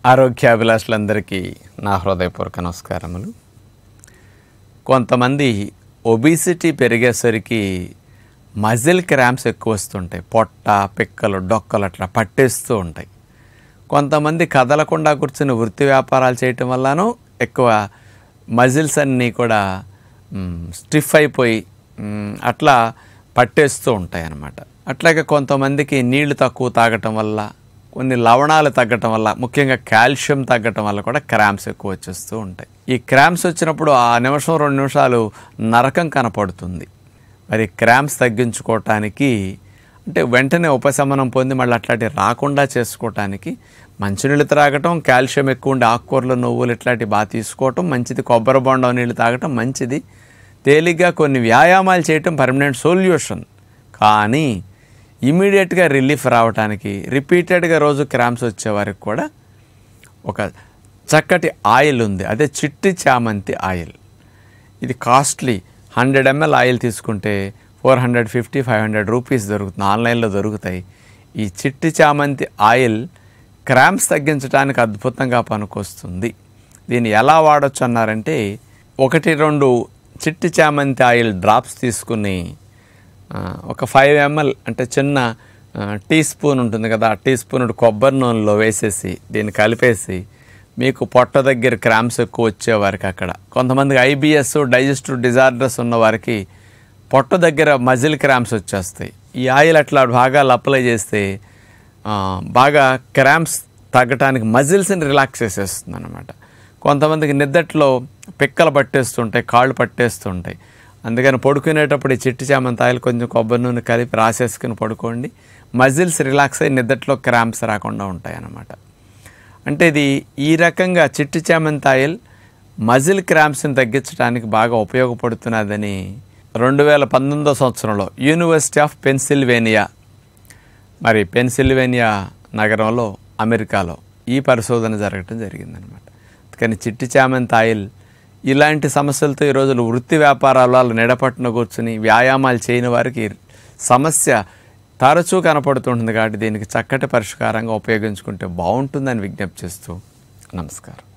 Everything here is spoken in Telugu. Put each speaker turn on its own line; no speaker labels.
ఆరోగ్యాభిలాషులందరికీ నా హృదయపూర్వక నమస్కారములు కొంతమంది ఒబిసిటీ పెరిగేసరికి మజిల్ క్రాంప్స్ ఎక్కువ వస్తుంటాయి పొట్ట పిక్కలు డొక్కలు అట్లా పట్టేస్తూ ఉంటాయి కొంతమంది కదలకుండా కూర్చుని వృత్తి వ్యాపారాలు చేయటం వల్లనూ ఎక్కువ మజిల్స్ అన్నీ కూడా స్టిఫ్ అయిపోయి మ్, అట్లా పట్టేస్తూ ఉంటాయి అన్నమాట అట్లాగే కొంతమందికి నీళ్లు తక్కువ తాగటం వల్ల కొన్ని లవణాలు తగ్గటం వల్ల ముఖ్యంగా కాల్షియం తగ్గటం వల్ల కూడా క్రాంప్స్ ఎక్కువ వచ్చేస్తూ ఉంటాయి ఈ క్రాంప్స్ వచ్చినప్పుడు ఆ నిమిషం రెండు నిమిషాలు నరకం కనపడుతుంది మరి క్రాంప్స్ తగ్గించుకోవటానికి అంటే వెంటనే ఉపశమనం పొంది మళ్ళీ అట్లాంటివి రాకుండా చేసుకోవటానికి మంచినీళ్ళు త్రాగటం కాల్షియం ఎక్కువ ఉండే ఆకుకూరలు నువ్వులు ఇట్లాంటివి బాగా తీసుకోవటం మంచిది కొబ్బరి బొండం నీళ్ళు తాగటం మంచిది తేలిగ్గా కొన్ని వ్యాయామాలు చేయటం పర్మనెంట్ సొల్యూషన్ కానీ ఇమీడియట్గా రిలీఫ్ రావడానికి రిపీటెడ్గా రోజు క్రాంప్స్ వచ్చే వారికి కూడా ఒక చక్కటి ఆయిల్ ఉంది అదే చిట్టి చామంతి ఆయిల్ ఇది కాస్ట్లీ హండ్రెడ్ ఎంఎల్ ఆయిల్ తీసుకుంటే four hundred fifty five hundred rupees దొరుకుతుంది ఆన్లైన్లో దొరుకుతాయి ఈ చిట్టి చామంతి ఆయిల్ క్రాంప్స్ తగ్గించడానికి అద్భుతంగా పనికొస్తుంది దీన్ని ఎలా వాడచ్చు అన్నారంటే ఒకటి రెండు చిట్టి చామంతి ఆయిల్ డ్రాప్స్ తీసుకుని ఆ, ఒక ఫైవ్ ఎంఎల్ అంటే చిన్న ఆ, టీ స్పూన్ ఉంటుంది కదా ఆ టీ స్పూన్ కొబ్బరి నూనెలో వేసేసి దీన్ని కలిపేసి మీకు పొట్ట దగ్గర క్రాంప్స్ ఎక్కువ వచ్చేవారికి అక్కడ కొంతమందికి ఐబిఎస్ డైజెస్టివ్ డిజార్డర్స్ ఉన్న వారికి పొట్ట దగ్గర మజిల్ క్రాంప్స్ వచ్చేస్తాయి ఈ ఆయిల్ అట్లా భాగాలు అప్లై చేస్తే ఆ, బాగా క్రాంప్స్ తగ్గటానికి మజిల్స్ని రిలాక్స్ చేసేస్తుంది అనమాట కొంతమందికి నిద్దట్లో పిక్కలు పట్టేస్తుంటాయి కాళ్ళు పట్టేస్తుంటాయి అందుకని పడుకునేటప్పుడు ఈ చిట్టి చామంతి ఆయిల్ కొంచెం కొబ్బరి నూనె కలిపి రాసేసుకుని పడుకోండి మజిల్స్ రిలాక్స్ అయ్యి నిద్దట్లో క్రాంప్స్ రాకుండా ఉంటాయి అన్నమాట అంటే ఇది ఈ రకంగా చిట్టి చామంతి ఆయిల్ మజిల్ క్రాంప్స్ని తగ్గించడానికి బాగా ఉపయోగపడుతున్నదని రెండు వేల పంతొమ్మిదో సంవత్సరంలో యూనివర్సిటీ ఆఫ్ పెన్సిల్వేనియా మరి పెన్సిల్వేనియా నగరంలో అమెరికాలో ఈ పరిశోధన జరగటం జరిగిందనమాట కానీ చిట్టి చామంతి ఆయిల్ ఇలాంటి సమస్యలతో ఈ రోజులు వృత్తి వ్యాపారాలు వాళ్ళు నిడపట్టున కూర్చుని వ్యాయామాలు చేయని వారికి సమస్య తరచూ కనపడుతుంటుంది కాబట్టి దీనికి చక్కటి పరిష్కారంగా ఉపయోగించుకుంటే బాగుంటుందని విజ్ఞప్తి చేస్తూ నమస్కారం